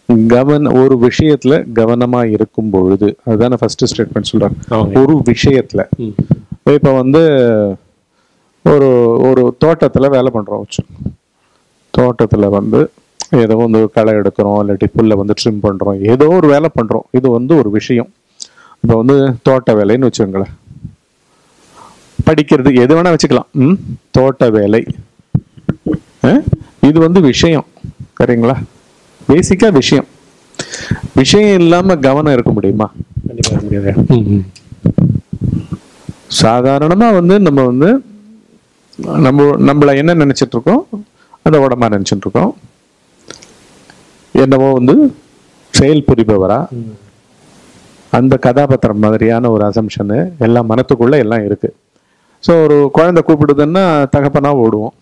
கவன ஒரு விஷயத்துல கவனமா இருக்கும் பொழுது அதுதானே ஃபர்ஸ்ட் ஸ்டேட்மெண்ட் சொல்றாங்க ஆமாங்க. ஒரு விஷயத்துல ம். இப்ப வந்து ஒரு ஒரு தோட்டத்துல வேலை பண்றோம் வச்சு தோட்டத்துல வந்து ஏதோ வந்து களை எடுக்கிறோம் இல்லாட்டி புல்லை வந்து ட்ரிம் பண்றோம் ஏதோ ஒரு வேலை பண்றோம் இது வந்து ஒரு விஷயம் இப்போ வந்து தோட்ட வேலைன்னு வச்சுக்கோங்களேன் படிக்கிறது எது வேணா வச்சுக்கலாம் ம் தோட்ட வேலை அஹ்? இது வந்து விஷயம் சரிங்களா பேசிக்கா விஷயம் விஷயம் இல்லாம கவனம் இருக்க முடியுமா கண்டிப்பா இருக்க முடியாது ம், ம். சாதாரணமா வந்து நம்ம வந்து நம்ம நம்மள என்ன நினைச்சிட்டு இருக்கோம் அந்த உடம்பா நினைச்சிட்டு இருக்கோம் என்னவோ வந்து செயல் புரிபவரா ம். அந்த கதாபாத்திரம் மாதிரியான ஒரு அசம்ஷனு எல்லாம் மனத்துக்குள்ள எல்லாம் இருக்கு ஸோ ஒரு குழந்தை கூப்பிடுதுன்னா தகப்பனா ஓடுவோம்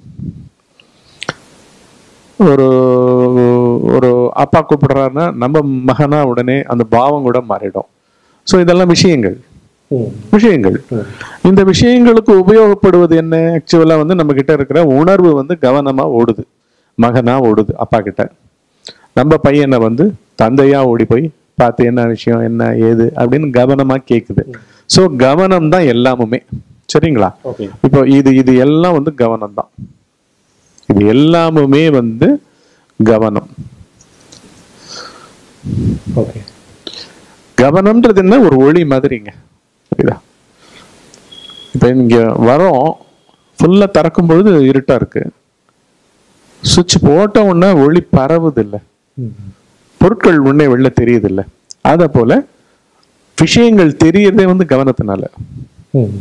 ஒரு ஒரு அப்பா கூப்பிடுறாருன்னா நம்ம மகனா உடனே அந்த பாவம் கூட மாறிடும் ஸோ இதெல்லாம் விஷயங்கள் ம். விஷயங்கள் ம். இந்த விஷயங்களுக்கு உபயோகப்படுவது என்ன ஆக்சுவலா வந்து நம்ம கிட்ட இருக்கிற உணர்வு வந்து கவனமா ஓடுது மகனா ஓடுது அப்பா கிட்ட நம்ம பையனை வந்து தந்தையா ஓடி போய் பார்த்து என்ன விஷயம் என்ன ஏது அப்படின்னு கவனமா கேக்குது ஸோ கவனம் தான் எல்லாமுமே சரிங்களா ஓகே இப்போ இது இது எல்லாம் வந்து கவனம் தான் இது எல்லாமுமே வந்து கவனம் ஓகே கவனம்ன்றது என்ன ஒரு ஒளி மாதிரிங்க புரியுதா இப்போ இங்க வரோம் ஃபுல்லா திறக்கும் பொழுது இருட்டா இருக்கு சுவிட்ச் போட்ட உடனே ஒளி பரவுது இல்ல ம். பொருட்கள் உடனே வெளில தெரியுது இல்ல அத போல விஷயங்கள் தெரியறதே வந்து கவனத்தினால ம்.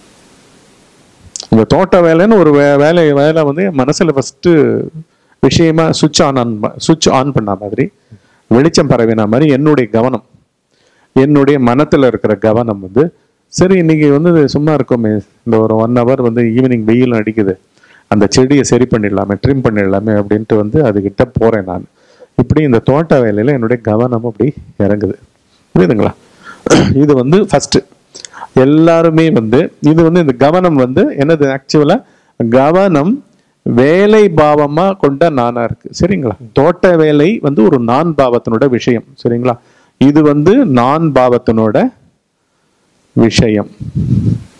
இந்த தோட்ட வேலைன்னு ஒரு வே- வேலை வேலை வந்து என் மனசுல ஃபர்ஸ்ட் விஷயமா சுவிட்ச் ஆன் ஆன் சுவிட்ச் ஆன் பண்ண மாதிரி வெளிச்சம் பரவின மாதிரி என்னுடைய கவனம் என்னுடைய மனத்துல இருக்கிற கவனம் வந்து சரி இன்னைக்கு வந்து சும்மா இருக்கோமே இந்த ஒரு ஒன் ஹவர் வந்து ஈவினிங் வெயில் அடிக்குது அந்த செடியை சரி பண்ணிடலாமே ட்ரிம் பண்ணிடலாமே அப்படின்ட்டு வந்து அதுகிட்ட போறேன் நான் இப்படி இந்த தோட்ட வேலையில என்னுடைய கவனம் அப்படி இறங்குது புரியுதுங்களா இது வந்து ஃபர்ஸ்ட் எல்லாருமே வந்து இது வந்து இந்த கவனம் வந்து என்னது ஆக்சுவலா கவனம் வேலை பாவமா கொண்ட நானா இருக்கு சரிங்களா தோட்ட வேலை வந்து ஒரு நான் பாவத்தினோட விஷயம் சரிங்களா இது வந்து நான் பாவத்தினோட விஷயம்